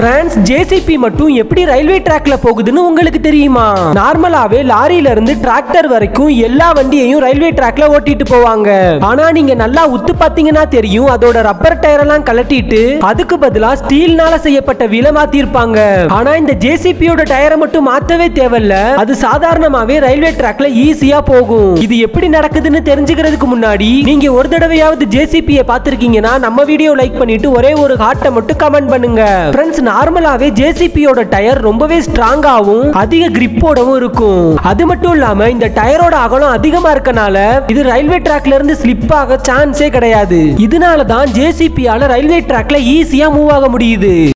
France JCB மட்டும் எப்படி railway ட்ராக்ல போகுதுன்னு உங்களுக்கு தெரியுமா நார்மலாவே லாரியில இருந்து டிராக்டர் வரைக்கும் எல்லா வண்டியையும் ரயில்வே ட்ராக்ல ஓட்டிட்டு போவாங்க ஆனா நீங்க நல்லா உத்து பாத்தீங்கன்னா தெரியும் அதோட ரப்பர் டயர் எல்லாம் கலட்டிட்டு அதுக்கு பதிலா ஸ்டீல்னால செய்யப்பட்ட வீல மாத்திருப்பாங்க ஆனா இந்த ஜேசிபியோட டயரை மட்டும் மாத்தவே தேவையில்ல அது சாதாரணமாவே ரயில்வே ட்ராக்ல ஈஸியா போகும் இது எப்படி நடக்குதுன்னு தெரிஞ்சுக்கிறதுக்கு முன்னாடி நீங்க ஒரு தடவையாவது ஜேசிபியை பார்த்திருக்கீங்கன்னா நம்ம வீடியோ லைக் பண்ணிட்டு ஒரே ஒரு ஹார்ட்டை மட்டும் கமெண்ட் பண்ணுங்க ஃப்ரெண்ட்ஸ் நார்மலாவே ஜேசிபியோட டயர் ரொம்பவே ஸ்ட்ராங்காவும் அதிக கிரிப்போடவும் இருக்கும் அது மட்டும் இல்லாம இந்த டயரோட அகலம் அதிகமா இருக்கனால இது ரயில்வே ட்ராக்ல இருந்து ஸ்லிப் ஆக சான்ஸே கிடையாது இதனால தான் ஜேசிபியால ரயில்வே ட்ராக்ல ஈஸியா மூவ் ஆக முடியுது